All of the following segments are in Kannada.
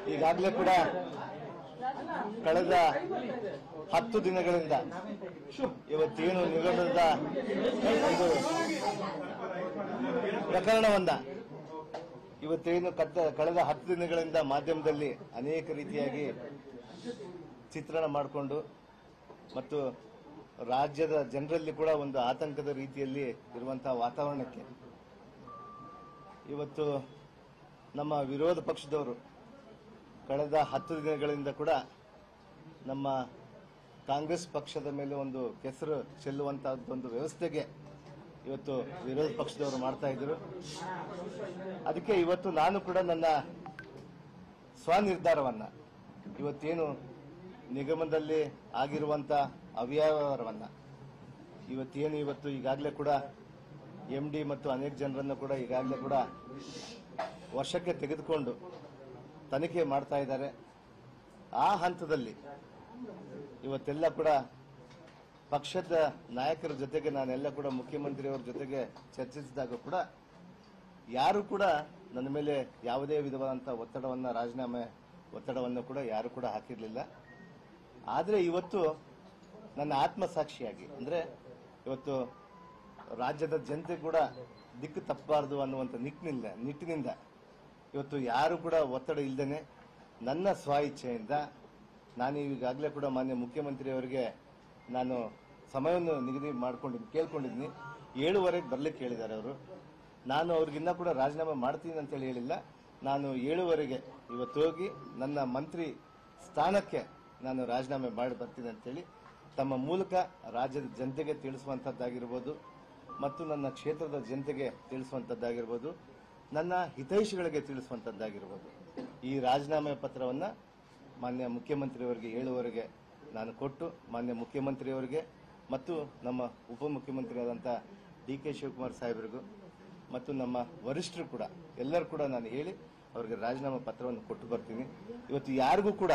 ಈಗಾಗಲೇ ಕೂಡ ಕಳೆದ ಹತ್ತು ದಿನಗಳಿಂದ ಇವತ್ತೇನು ನಿಗಮದ ಒಂದು ಪ್ರಕರಣವನ್ನ ಇವತ್ತೇನು ಕತ್ತ ಕಳೆದ ಹತ್ತು ದಿನಗಳಿಂದ ಮಾಧ್ಯಮದಲ್ಲಿ ಅನೇಕ ರೀತಿಯಾಗಿ ಚಿತ್ರಣ ಮಾಡಿಕೊಂಡು ಮತ್ತು ರಾಜ್ಯದ ಜನರಲ್ಲಿ ಕೂಡ ಒಂದು ಆತಂಕದ ರೀತಿಯಲ್ಲಿ ಇರುವಂತಹ ವಾತಾವರಣಕ್ಕೆ ಇವತ್ತು ನಮ್ಮ ವಿರೋಧ ಪಕ್ಷದವರು ಕಳೆದ ಹತ್ತು ದಿನಗಳಿಂದ ಕೂಡ ನಮ್ಮ ಕಾಂಗ್ರೆಸ್ ಪಕ್ಷದ ಮೇಲೆ ಒಂದು ಕೆಸರು ಚೆಲ್ಲುವಂತಹದ್ದೊಂದು ವ್ಯವಸ್ಥೆಗೆ ಇವತ್ತು ವಿರೋಧ ಪಕ್ಷದವರು ಮಾಡ್ತಾ ಇದ್ರು ಅದಕ್ಕೆ ಇವತ್ತು ನಾನು ಕೂಡ ನನ್ನ ಸ್ವನಿರ್ಧಾರವನ್ನ ಇವತ್ತೇನು ನಿಗಮದಲ್ಲಿ ಆಗಿರುವಂತ ಅವ್ಯವಹಾರವನ್ನ ಇವತ್ತೇನು ಇವತ್ತು ಈಗಾಗಲೇ ಕೂಡ ಎಂ ಡಿ ಮತ್ತು ಅನೇಕ ಜನರನ್ನು ಕೂಡ ಈಗಾಗಲೇ ಕೂಡ ವರ್ಷಕ್ಕೆ ತೆಗೆದುಕೊಂಡು ತನಿಖೆ ಮಾಡ್ತಾ ಇದ್ದಾರೆ ಆ ಹಂತದಲ್ಲಿ ಇವತ್ತೆಲ್ಲ ಕೂಡ ಪಕ್ಷದ ನಾಯಕರ ಜೊತೆಗೆ ನಾನೆಲ್ಲ ಕೂಡ ಮುಖ್ಯಮಂತ್ರಿಯವರ ಜೊತೆಗೆ ಚರ್ಚಿಸಿದಾಗ ಕೂಡ ಯಾರು ಕೂಡ ನನ್ನ ಮೇಲೆ ಯಾವುದೇ ವಿಧವಾದಂತಹ ಒತ್ತಡವನ್ನ ರಾಜೀನಾಮೆ ಒತ್ತಡವನ್ನು ಕೂಡ ಯಾರು ಕೂಡ ಹಾಕಿರಲಿಲ್ಲ ಆದರೆ ಇವತ್ತು ನನ್ನ ಆತ್ಮಸಾಕ್ಷಿಯಾಗಿ ಅಂದ್ರೆ ಇವತ್ತು ರಾಜ್ಯದ ಜನತೆ ಕೂಡ ದಿಕ್ಕು ತಪ್ಪಬಾರದು ಅನ್ನುವಂಥ ನಿಟ್ಟಿನಿಂದ ನಿಟ್ಟಿನಿಂದ ಇವತ್ತು ಯಾರು ಕೂಡ ಒತ್ತಡ ಇಲ್ಲದೇನೆ ನನ್ನ ಸ್ವ ಇಚ್ಛೆಯಿಂದ ನಾನು ಈಗಾಗಲೇ ಕೂಡ ಮಾನ್ಯ ಮುಖ್ಯಮಂತ್ರಿಯವರಿಗೆ ನಾನು ಸಮಯವನ್ನು ನಿಗದಿ ಮಾಡ್ಕೊಂಡಿದ್ದೀನಿ ಕೇಳ್ಕೊಂಡಿದ್ದೀನಿ ಏಳುವರೆಗೆ ಬರ್ಲಿಕ್ಕೆ ಹೇಳಿದ್ದಾರೆ ಅವರು ನಾನು ಅವ್ರಿಗಿನ್ನ ಕೂಡ ರಾಜೀನಾಮೆ ಮಾಡ್ತೀನಿ ಅಂತೇಳಿ ಹೇಳಿಲ್ಲ ನಾನು ಏಳುವರೆಗೆ ಇವತ್ತು ಹೋಗಿ ನನ್ನ ಮಂತ್ರಿ ಸ್ಥಾನಕ್ಕೆ ನಾನು ರಾಜೀನಾಮೆ ಮಾಡಿ ಬರ್ತೀನಿ ಅಂತೇಳಿ ತಮ್ಮ ಮೂಲಕ ರಾಜ್ಯದ ಜನತೆಗೆ ತಿಳಿಸುವಂತದ್ದಾಗಿರ್ಬೋದು ಮತ್ತು ನನ್ನ ಕ್ಷೇತ್ರದ ಜನತೆಗೆ ತಿಳಿಸುವಂತದ್ದಾಗಿರ್ಬೋದು ನನ್ನ ಹಿತೈಷಿಗಳಿಗೆ ತಿಳಿಸುವಂತದ್ದಾಗಿರ್ಬೋದು ಈ ರಾಜೀನಾಮೆ ಪತ್ರವನ್ನ ಮಾನ್ಯ ಮುಖ್ಯಮಂತ್ರಿಯವರಿಗೆ ಏಳುವರೆಗೆ ನಾನು ಕೊಟ್ಟು ಮಾನ್ಯ ಮುಖ್ಯಮಂತ್ರಿಯವರಿಗೆ ಮತ್ತು ನಮ್ಮ ಉಪಮುಖ್ಯಮಂತ್ರಿಯಾದಂಥ ಡಿ ಕೆ ಶಿವಕುಮಾರ್ ಸಾಹೇಬರಿಗೂ ಮತ್ತು ನಮ್ಮ ವರಿಷ್ಠರು ಕೂಡ ಎಲ್ಲರೂ ಕೂಡ ನಾನು ಹೇಳಿ ಅವರಿಗೆ ರಾಜೀನಾಮೆ ಪತ್ರವನ್ನು ಕೊಟ್ಟು ಬರ್ತೀನಿ ಇವತ್ತು ಯಾರಿಗೂ ಕೂಡ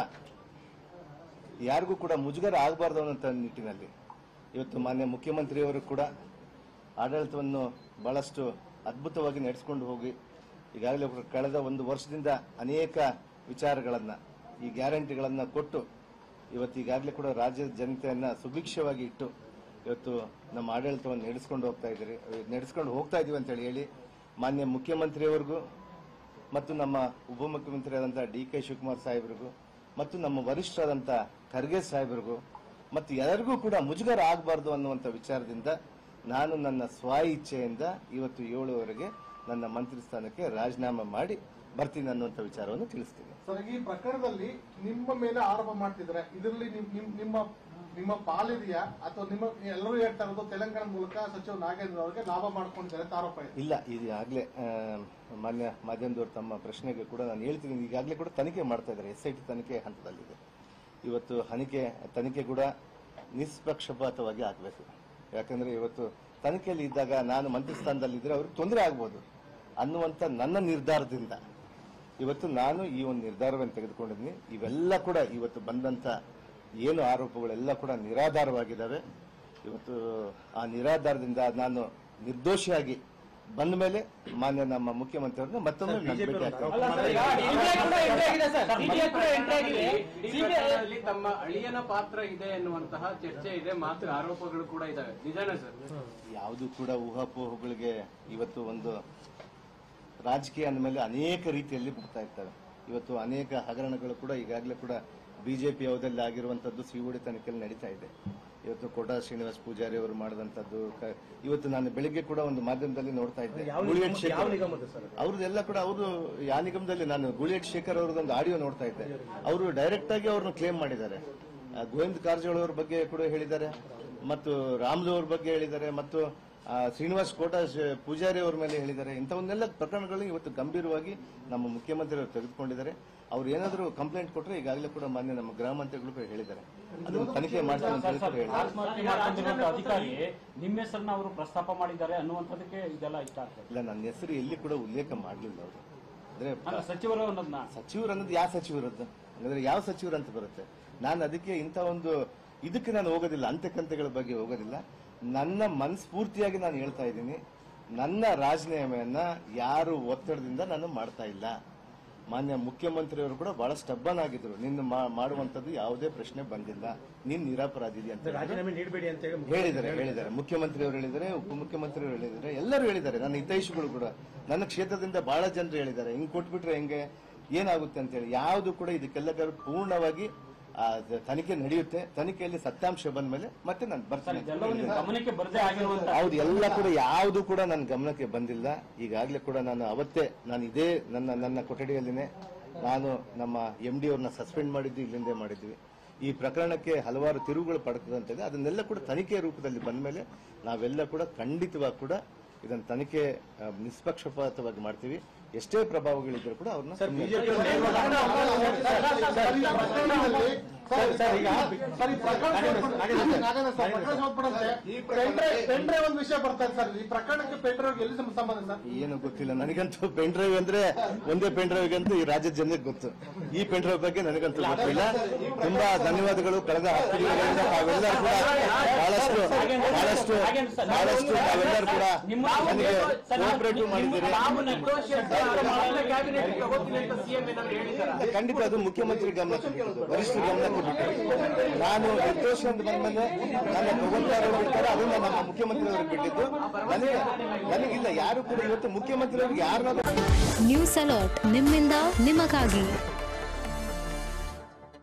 ಯಾರಿಗೂ ಕೂಡ ಮುಜುಗರ ಆಗಬಾರ್ದು ಅನ್ನೋ ನಿಟ್ಟಿನಲ್ಲಿ ಇವತ್ತು ಮಾನ್ಯ ಮುಖ್ಯಮಂತ್ರಿಯವರು ಕೂಡ ಆಡಳಿತವನ್ನು ಬಹಳಷ್ಟು ಅದ್ಭುತವಾಗಿ ನಡೆಸಿಕೊಂಡು ಹೋಗಿ ಈಗಾಗಲೇ ಕಳೆದ ಒಂದು ವರ್ಷದಿಂದ ಅನೇಕ ವಿಚಾರಗಳನ್ನ ಈ ಗ್ಯಾರಂಟಿಗಳನ್ನ ಕೊಟ್ಟು ಇವತ್ತು ಈಗಾಗಲೇ ಕೂಡ ರಾಜ್ಯದ ಜನತೆಯನ್ನ ಸುಭಿಕ್ಷವಾಗಿ ಇಟ್ಟು ಇವತ್ತು ನಮ್ಮ ಆಡಳಿತವನ್ನು ನಡೆಸ್ಕೊಂಡು ಹೋಗ್ತಾ ಇದ್ದೀರಿ ನಡೆಸ್ಕೊಂಡು ಹೋಗ್ತಾ ಇದೀವಿ ಅಂತ ಹೇಳಿ ಹೇಳಿ ಮಾನ್ಯ ಮುಖ್ಯಮಂತ್ರಿಯವರಿಗೂ ಮತ್ತು ನಮ್ಮ ಉಪಮುಖ್ಯಮಂತ್ರಿಯಾದಂತಹ ಡಿ ಕೆ ಶಿವಕುಮಾರ್ ಸಾಹೇಬರಿಗೂ ಮತ್ತು ನಮ್ಮ ವರಿಷ್ಠರಾದಂಥ ಖರ್ಗೆ ಸಾಹೇಬರಿಗೂ ಮತ್ತು ಎಲ್ಲರಿಗೂ ಕೂಡ ಮುಜುಗರ ಆಗಬಾರ್ದು ಅನ್ನುವಂಥ ವಿಚಾರದಿಂದ ನಾನು ನನ್ನ ಸ್ವ ಇಚ್ಛೆಯಿಂದ ಇವತ್ತು ಏಳುವರೆಗೆ ನನ್ನ ಮಂತ್ರಿ ಸ್ಥಾನಕ್ಕೆ ರಾಜೀನಾಮೆ ಮಾಡಿ ಬರ್ತೀನಿ ಅನ್ನುವಂಥ ವಿಚಾರವನ್ನು ತಿಳಿಸ್ತೀನಿ ಸರ್ ಈ ಪ್ರಕರಣದಲ್ಲಿ ನಿಮ್ಮ ಮೇಲೆ ಆರೋಪ ಮಾಡ್ತಿದ್ರೆ ಇದರಲ್ಲಿ ನಿಮ್- ನಿಮ್- ನಿಮ್ಮ ನಿಮ್ಮ ಪಾಲಿದೆಯಾ ಅಥವಾ ನಿಮ್ಮ ಎಲ್ಲರೂ ಹೇಳ್ತಾ ಇರೋದು ತೆಲಂಗಾಣ ಮೂಲಕ ಸಚಿವ ನಾಗೇಂದ್ರ ಅವರಿಗೆ ಲಾಭ ಮಾಡ್ಕೊಂಡಿದ್ದಾರೆ ಅಂತ ಆರೋಪ ಇದೆ ಇಲ್ಲ ಇದು ಈಗಾಗಲೇ ಮಾನ್ಯ ಮಾಧ್ಯಮದವರು ತಮ್ಮ ಪ್ರಶ್ನೆಗೆ ಕೂಡ ನಾನು ಹೇಳ್ತೀನಿ ಈಗಾಗಲೇ ಕೂಡ ತನಿಖೆ ಮಾಡ್ತಾ ಇದ್ದಾರೆ ಎಸ್ ಐ ಟಿ ತನಿಖೆ ಹಂತದಲ್ಲಿದೆ ಇವತ್ತು ತನಿಖೆ ತನಿಖೆ ಕೂಡ ನಿಷ್ಪಕ್ಷಪಾತವಾಗಿ ಆಗಬೇಕು ಯಾಕಂದ್ರೆ ಇವತ್ತು ತನಿಖೆಯಲ್ಲಿ ಇದ್ದಾಗ ನಾನು ಮಂತ್ರಿ ಸ್ಥಾನದಲ್ಲಿದ್ದರೆ ಅವ್ರಿಗೆ ತೊಂದರೆ ಆಗ್ಬೋದು ಅನ್ನುವಂಥ ನನ್ನ ನಿರ್ಧಾರದಿಂದ ಇವತ್ತು ನಾನು ಈ ಒಂದು ನಿರ್ಧಾರವನ್ನು ತೆಗೆದುಕೊಂಡಿದ್ದೀನಿ ಇವೆಲ್ಲ ಕೂಡ ಇವತ್ತು ಬಂದಂತ ಏನು ಆರೋಪಗಳೆಲ್ಲ ಕೂಡ ನಿರಾಧಾರವಾಗಿದ್ದಾವೆ ಇವತ್ತು ಆ ನಿರಾಧಾರದಿಂದ ನಾನು ನಿರ್ದೋಷಿಯಾಗಿ ಬಂದ ಮೇಲೆ ಮಾನ್ಯ ನಮ್ಮ ಮುಖ್ಯಮಂತ್ರಿಯವ್ರನ್ನ ಮತ್ತೊಮ್ಮೆ ನಾನು ಭೇಟಿ ಆಗ್ತೀನಿ. ಅಲ್ಲ ಸರ್, ಈಗ DBI ಕೂಡ entry ಆಗಿದೆ ಸರ್. DBI ಕೂಡ entry ಆಗಿದೆ. ಇಡೀ CBI ಪ್ರಕರಣದಲ್ಲಿ ತಮ್ಮ ಅಳಿಯನ ಪಾತ್ರ ಇದೆ ಎನ್ನುವಂತಹ ಚರ್ಚೆ ಇದೆ ಮಾತ್ರ ಆರೋಪಗಳು ಕೂಡ ಇದಾವೆ ನಿಜಾನೇ ಸರ್ ಯಾವುದು ಕೂಡ ಊಹಾಪೋಹಗಳಿಗೆ ಇವತ್ತು ಒಂದು ರಾಜಕೀಯ ಅಂದಮೇಲೆ ಅನೇಕ ರೀತಿಯಲ್ಲಿ ಬರ್ತಾ ಇರ್ತವೆ ಇವತ್ತು ಅನೇಕ ಹಗರಣಗಳು ಕೂಡ ಈಗಾಗಲೇ ಕೂಡ ಬಿಜೆಪಿ ಅವಧಲ್ಲಿ ಆಗಿರುವಂತದ್ದು ಸಿವುಡಿ ತನಿಖೆಯಲ್ಲಿ ನಡೀತಾ ಇದೆ ಇವತ್ತು ಕೋಟಾ ಶ್ರೀನಿವಾಸ ಪೂಜಾರಿ ಅವರು ಮಾಡಿದಂತದ್ದು ಕ- ಇವತ್ತು ನಾನು ಬೆಳಿಗ್ಗೆ ಕೂಡ ಒಂದು ಮಾಧ್ಯಮದಲ್ಲಿ ನೋಡ್ತಾ ಇದ್ದೆ ಗುಳಿಯಟ್ ಶೇಖರ್ ಅವ್ರದ್ದೆಲ್ಲ ಕೂಡ ಅವರು ಯಾವ ನಿಗಮದಲ್ಲಿ ನಾನು ಗುಳಿಯಟ್ ಶೇಖರ್ ಅವ್ರದ್ದೊಂದು ಆಡಿಯೋ ನೋಡ್ತಾ ಇದ್ದೆ ಅವರು ಡೈರೆಕ್ಟ್ ಆಗಿ ಅವ್ರನ್ನ ಕ್ಲೇಮ್ ಮಾಡಿದ್ದಾರೆ ಆ, ಗೋವಿಂದ ಕಾರಜೋಳ ಅವ್ರ ಬಗ್ಗೆ ಕೂಡ ಹೇಳಿದ್ದಾರೆ ಮತ್ತು ರಾಮ್ಲು ಅವ್ರ ಬಗ್ಗೆ ಹೇಳಿದ್ದಾರೆ ಮತ್ತು ಆ, ಶ್ರೀನಿವಾಸ್ ಕೋಟ ಶ- ಪೂಜಾರಿ ಅವ್ರ ಮೇಲೆ ಹೇಳಿದ್ದಾರೆ ಇಂಥವನ್ನೆಲ್ಲ ಪ್ರಕರಣಗಳು ಇವತ್ತು ಗಂಭೀರವಾಗಿ ನಮ್ಮ ಮುಖ್ಯಮಂತ್ರಿ ಅವರು ತೆಗೆದುಕೊಂಡಿದ್ದಾರೆ ಅವ್ರು ಏನಾದರೂ ಕಂಪ್ಲೇಂಟ್ ಕೊಟ್ಟರೆ ಈಗಾಗಲೇ ಕೂಡ ಮಾನ್ಯ ನಮ್ಮ ಗೃಹ ಮಂತ್ರಿಗಳು ಕೂಡ ಹೇಳಿದ್ದಾರೆ ಅದನ್ನು ತನಿಖೆ ಮಾಡ್ತಾರೆ ಅಂತ ಹೇಳಿ ಕೂಡ ಹೇಳಿದ್ದಾರೆ ಆತ್ಮಹತ್ಯೆ ಮಾಡ್ಕೊಂಡಿರುವಂತ ಅಧಿಕಾರಿ ನಿಮ್ಮ ಹೆಸರನ್ನ ಅವರು ಪ್ರಸ್ತಾಪ ಮಾಡಿದ್ದಾರೆ ಅನ್ನುವಂಥದ್ದಕ್ಕೆ ಇದೆಲ್ಲ ಇಷ್ಟ ಆಗ್ತದೆ ಇಲ್ಲ ನನ್ನ ಹೆಸರು ಎಲ್ಲಿ ಕೂಡ ಉಲ್ಲೇಖ ಮಾಡಲಿಲ್ಲ ಅವರು ಅಂದ್ರೆ ಅಲ್ಲ ಸಚಿವರು ಅನ್ನೋದನ್ನ ಸಚಿವರು ಅನ್ನೋದು ಯಾವ ಸಚಿವರದ್ದು ಅಂದ್ರೆ ಯಾವ ಸಚಿವರು ಅಂತ ಬರುತ್ತೆ ನಾನು ಅದಕ್ಕೆ ಇಂಥ ಒಂದು ಇದಕ್ಕೆ ನಾನು ಹೋಗೋದಿಲ್ಲ ಅಂತೆಕಂತೆಗಳ ಬಗ್ಗೆ ಹೋಗೋದಿಲ್ಲ ನನ್ನ ಮನಸ್ಫೂರ್ತಿಯಾಗಿ ನಾನು ಹೇಳ್ತಾ ಇದ್ದೀನಿ ನನ್ನ ರಾಜೀನಾಮೆಯನ್ನ ಯಾರು ಒತ್ತಡದಿಂದ ನಾನು ಮಾಡ್ತಾ ಇಲ್ಲ ಮಾನ್ಯ ಮುಖ್ಯಮಂತ್ರಿಯವರು ಕೂಡ ಬಹಳ ಸ್ಟಬ್ಬನ್ ಆಗಿದ್ರು ನಿನ್ನ ಮಾ- ಮಾಡುವಂತದ್ದು ಯಾವುದೇ ಪ್ರಶ್ನೆ ಬಂದಿಲ್ಲ ನೀನ್ ನಿರಪರಾಧಿ ಅಂತ ಹೇಳಿ. ರಾಜೀನಾಮೆ ನೀಡಬೇಡಿ ಅಂತ ಹೇಳಿ ಹೇಳಿದ್ದಾರೆ ಹೇಳಿದ್ದಾರೆ ಮುಖ್ಯಮಂತ್ರಿ ಅವರು ಹೇಳಿದ್ದಾರೆ ಉಪಮುಖ್ಯಮಂತ್ರಿ ಅವರು ಹೇಳಿದ್ದಾರೆ ಎಲ್ಲರೂ ಹೇಳಿದ್ದಾರೆ ನನ್ನ ಹಿತೈಷಿಗಳು ಕೂಡ ನನ್ನ ಕ್ಷೇತ್ರದಿಂದ ಬಹಳ ಜನರು ಹೇಳಿದ್ದಾರೆ ಹಿಂಗ್ ಕೊಟ್ಬಿಟ್ರೆ ಹೆಂಗೆ ಏನಾಗುತ್ತೆ ಅಂತ ಹೇಳಿ ಯಾವುದು ಕೂಡ ಇದಕ್ಕೆಲ್ಲ ಪೂರ್ಣವಾಗಿ ಆ, ದ- ತನಿಖೆ ನಡೆಯುತ್ತೆ ತನಿಖೆಯಲ್ಲಿ ಸತ್ಯಾಂಶ ಬಂದ ಮೇಲೆ ಮತ್ತೆ ನಾನು ಸರ್ ಬರ್ತೀನಿ ಇದೆಲ್ಲವೂ ನಿಮ್ಮ ಗಮನಕ್ಕೆ ಬರದೇ ಆಗಿರುವಂತ ಹೌದು ಎಲ್ಲ ಕೂಡ ಯಾವುದು ಕೂಡ ನನ್ನ ಗಮನಕ್ಕೆ ಬಂದಿಲ್ಲ ಈಗಾಗಲೇ ಕೂಡ ನಾನು ಅವತ್ತೇ ನಾನು ಇದೇ ನನ್ನ ನನ್ನ ಕೊಠಡಿಯಲ್ಲಿನೇ ನಾನು ನಮ್ಮ ಎಂ ಡಿ ಅವ್ರನ್ನ ಸಸ್ಪೆಂಡ್ ಮಾಡಿದ್ದು ಇಲ್ಲಿಂದೇ ಮಾಡಿದ್ವಿ ಈ ಪ್ರಕರಣಕ್ಕೆ ಹಲವಾರು ತಿರುವುಗಳು ಪಡ್ತದಂತಿದೆ ಅದನ್ನೆಲ್ಲ ಕೂಡ ತನಿಖೆ ರೂಪದಲ್ಲಿ ಬಂದ ಮೇಲೆ ನಾವೆಲ್ಲ ಕೂಡ ಖಂಡಿತವಾಗಿ ಕೂಡ ಇದನ್ನ ತನಿಖೆ ಆ, ನಿಷ್ಪಕ್ಷಪಾತವಾಗಿ ಮಾಡ್ತೀವಿ ಎಷ್ಟೇ ಪ್ರಭಾವಗಳಿದ್ರು ಕೂಡ ಅವ್ರನ್ನ ಸುಮ್ನೆ ಪೆಂಡ್ರೈವ್ ಒಂದು ವಿಷಯ ಬರ್ತಾ ಇದೆ ಸರ್ ಈ ಪ್ರಕರಣಕ್ಕೆ ಪೆಂಡ್ರೈವ್ ಎಲ್ಲಿ ಸಂ- ಸಂಬಂಧ ಸರ್ ಏನು ಗೊತ್ತಿಲ್ಲ ನನಗಂತೂ ಪೆನ್ ಡ್ರೈವ್ ಅಂದ್ರೆ ಒಂದೇ ಪೆನ್ ಡ್ರೈವ್ ಅಂತೂ ಈ ರಾಜ್ಯದ ಜನರಿಗೆ ಗೊತ್ತು ಈ ಪೆನ್ ಡ್ರೈವ್ ಬಗ್ಗೆ ನನಗಂತೂ ಗೊತ್ತಿಲ್ಲ ತುಂಬಾ ಧನ್ಯವಾದಗಳು ಕಳೆದ ಹತ್ತು ದಿನಗಳಿಂದ ತಾವೆಲ್ಲರೂ ಕೂಡ ಬಹಳಷ್ಟು ಬಹಳಷ್ಟು ಬಹಳಷ್ಟು ತಾವೆಲ್ಲರೂ ಕೂಡ ನನಗೆ ಕೋಆಪರೇಟಿವ್ ಮಾಡಿದ್ದೀರಿ ತಾವು ನಿರ್ದೋಷಿ ಅಂತ ಮಾತ್ರ ಕ್ಯಾಬಿನೆಟ್ ತಗೋತೀನಿ ಅಂತ ಸಿಎಂ ಏನಾದ್ರು ಹೇಳಿದಾರ ಖಂಡಿತ ಅದು ಮುಖ್ಯಮಂತ್ರಿ ಗಮನಕ್ಕೆ ಬಿಟ್ಟಿದ್ದು ವರಿಷ್ಠರ ಗಮನಕ್ಕೆ ಬಿಟ್ಟಿದ್ದು ನಾನು ನಿರ್ದೋಷಿ ಅಂತ ಬಂದ್ಮೇಲೆ ನನ್ನ ತಗೊಂಡಾರು ಬಿಡ್ತಾರೆ ಅದನ್ನ ನಮ್ಮ ಮುಖ್ಯಮಂತ್ರಿ ಅವ್ರಿಗೆ ಬಿಟ್ಟಿದ್ದು ನನಗೆ ನನಗಿಲ್ಲ ಯಾರು ಕೂಡ ಇವತ್ತು ಮುಖ್ಯಮಂತ್ರಿ ಅವ್ರಿಗೆ ಯಾರನ್ನಾದ್ರೂ ನ್ಯೂಸ್ ಅಲರ್ಟ್ ನಿಮ್ಮಿಂದ ನಿಮಗಾಗಿ